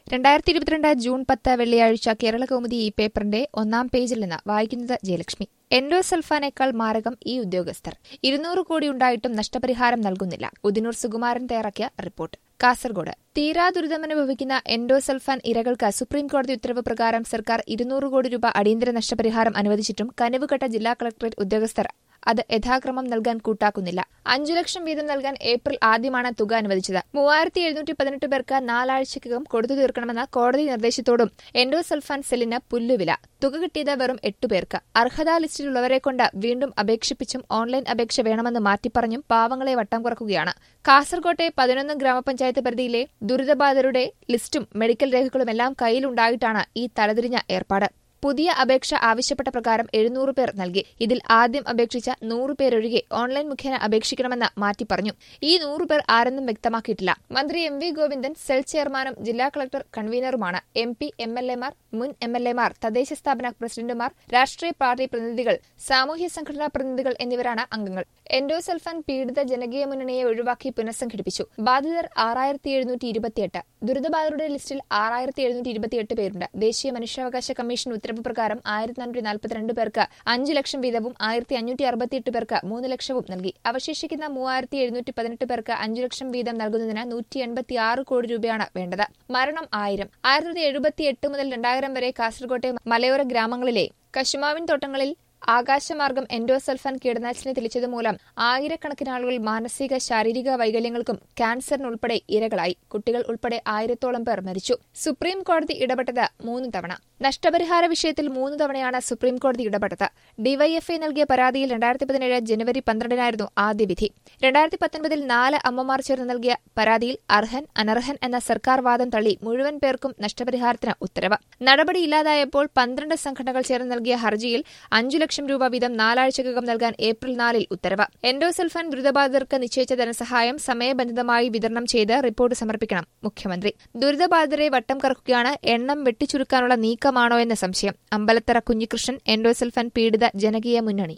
രണ്ടായിരത്തി ഇരുപത്തിരണ്ട് ജൂൺ പത്ത് വെള്ളിയാഴ്ച കേരള കൗമുദി ഈ പേപ്പറിന്റെ ഒന്നാം പേജിൽ നിന്ന് വായിക്കുന്നത് ജയലക്ഷ്മി എൻഡോസൾഫാനേക്കാൾ മാരകം ഈ ഉദ്യോഗസ്ഥർ ഇരുന്നൂറ് കോടി ഉണ്ടായിട്ടും നഷ്ടപരിഹാരം നൽകുന്നില്ല ഉദിനൂർ സുകുമാരൻ തയ്യാറാക്കിയ റിപ്പോർട്ട് കാസർഗോഡ് തീരാ ദുരിതമനുഭവിക്കുന്ന എൻഡോസൾഫാൻ ഇരകൾക്ക് സുപ്രീംകോടതി ഉത്തരവ് പ്രകാരം സർക്കാർ ഇരുന്നൂറ് കോടി രൂപ അടിയന്തര നഷ്ടപരിഹാരം അനുവദിച്ചിട്ടും കനിവുകെട്ട ജില്ലാ കളക്ടറേറ്റ് ഉദ്യോഗസ്ഥർ അത് യഥാക്രമം നൽകാൻ കൂട്ടാക്കുന്നില്ല അഞ്ചു ലക്ഷം വീതം നൽകാൻ ഏപ്രിൽ ആദ്യമാണ് തുക അനുവദിച്ചത് മൂവായിരത്തി എഴുന്നൂറ്റി പതിനെട്ട് പേർക്ക് നാലാഴ്ചക്കകം കൊടുത്തു തീർക്കണമെന്ന കോടതി നിർദ്ദേശത്തോടും എൻഡോസൾഫാൻ സെല്ലിന് പുല്ലുവില തുക കിട്ടിയത് വെറും എട്ടു പേർക്ക് അർഹതാ ലിസ്റ്റിലുള്ളവരെ കൊണ്ട് വീണ്ടും അപേക്ഷിപ്പിച്ചും ഓൺലൈൻ അപേക്ഷ വേണമെന്ന് മാറ്റിപ്പറഞ്ഞും പാവങ്ങളെ വട്ടം കുറക്കുകയാണ് കാസർകോട്ടെ പതിനൊന്ന് ഗ്രാമപഞ്ചായത്ത് പരിധിയിലെ ദുരിതബാധിതരുടെ ലിസ്റ്റും മെഡിക്കൽ രേഖകളുമെല്ലാം കയ്യിലുണ്ടായിട്ടാണ് ഈ തലതിരിഞ്ഞ ഏർപ്പാട് പുതിയ അപേക്ഷ ആവശ്യപ്പെട്ട പ്രകാരം എഴുന്നൂറ് പേർ നൽകി ഇതിൽ ആദ്യം അപേക്ഷിച്ച നൂറ് പേരൊഴികെ ഓൺലൈൻ മുഖേന അപേക്ഷിക്കണമെന്ന് മാറ്റി പറഞ്ഞു ഈ നൂറ് പേർ ആരെന്നും വ്യക്തമാക്കിയിട്ടില്ല മന്ത്രി എം വി ഗോവിന്ദൻ സെൽ ചെയർമാനും ജില്ലാ കളക്ടർ കൺവീനറുമാണ് എം പി എം എൽ എമാർ മുൻ എം എൽ എമാർ തദ്ദേശ സ്ഥാപന പ്രസിഡന്റുമാർ രാഷ്ട്രീയ പാർട്ടി പ്രതിനിധികൾ സാമൂഹ്യ സംഘടനാ പ്രതിനിധികൾ എന്നിവരാണ് അംഗങ്ങൾ എൻഡോസൾഫാൻ പീഡിത ജനകീയ മുന്നണിയെ ഒഴിവാക്കി പുനഃസംഘടിപ്പിച്ചു ബാധിതർ ആറായിരത്തി എഴുന്നൂറ്റി ഇരുപത്തിയെട്ട് ദുരിതബാധിതരുടെ ലിസ്റ്റിൽ ആറായിരത്തി എഴുന്നൂറ്റി ഇരുപത്തിയെട്ട് പേരുണ്ട് ദേശീയ മനുഷ്യാവകാശ കമ്മീഷൻ ഉത്തരവ് പ്രകാരം ആയിരത്തി നാനൂറ്റി നാൽപ്പത്തിരണ്ട് പേർക്ക് അഞ്ച് ലക്ഷം വീതവും ആയിരത്തി അഞ്ഞൂറ്റി അറുപത്തിയെട്ട് പേർക്ക് മൂന്ന് ലക്ഷവും നൽകി അവശേഷിക്കുന്ന മൂവായിരത്തി എഴുന്നൂറ്റി പതിനെട്ട് പേർക്ക് അഞ്ചു ലക്ഷം വീതം നൽകുന്നതിന് നൂറ്റി എൺപത്തി ആറ് കോടി രൂപയാണ് വേണ്ടത് മരണം ആയിരം ആയിരത്തി തൊള്ളായിരത്തി എഴുപത്തി എട്ട് മുതൽ രണ്ടായിരം വരെ കാസർകോട്ടെ മലയോര ഗ്രാമങ്ങളിലെ കശുമാവിൻ തോട്ടങ്ങളിൽ ആകാശമാർഗം എൻഡോസൾഫാൻ കീടനാശിനി തെളിച്ചതുമൂലം ആയിരക്കണക്കിന് ആളുകൾ മാനസിക ശാരീരിക വൈകല്യങ്ങൾക്കും ക്യാൻസറിനുൾപ്പെടെ ഇരകളായി കുട്ടികൾ ഉൾപ്പെടെ ആയിരത്തോളം പേർ മരിച്ചു സുപ്രീം കോടതി ഇടപെട്ടത് മൂന്ന് തവണ നഷ്ടപരിഹാര വിഷയത്തിൽ മൂന്ന് തവണയാണ് സുപ്രീം കോടതി ഇടപെട്ടത് ഡിവൈഎഫ്ഐ നൽകിയ പരാതിയിൽ രണ്ടായിരത്തി പതിനേഴ് ജനുവരി പന്ത്രണ്ടിനായിരുന്നു ആദ്യ വിധി രണ്ടായിരത്തി പത്തൊൻപതിൽ നാല് അമ്മമാർ ചേർന്ന് നൽകിയ പരാതിയിൽ അർഹൻ അനർഹൻ എന്ന സർക്കാർ വാദം തള്ളി മുഴുവൻ പേർക്കും നഷ്ടപരിഹാരത്തിന് ഉത്തരവ് നടപടിയില്ലാതായപ്പോൾ പന്ത്രണ്ട് സംഘടനകൾ ചേർന്ന് നൽകിയ ഹർജിയിൽ അഞ്ചു ലക്ഷം രൂപ വീതം നാലാഴ്ചക്കകം നൽകാൻ ഏപ്രിൽ നാലിൽ ഉത്തരവ് എൻഡോസൾഫാൻ ദുരിതബാധിതർക്ക് നിശ്ചയിച്ച ധനസഹായം സമയബന്ധിതമായി വിതരണം ചെയ്ത് റിപ്പോർട്ട് സമർപ്പിക്കണം മുഖ്യമന്ത്രി ദുരിതബാധിതരെ വട്ടം കറക്കുകയാണ് എണ്ണം വെട്ടിച്ചുരുക്കാനുള്ള നീക്കമാണോ എന്ന സംശയം അമ്പലത്തറ കുഞ്ഞികൃഷ്ണൻ എൻഡോസൾഫാൻ പീഡിത ജനകീയ മുന്നണി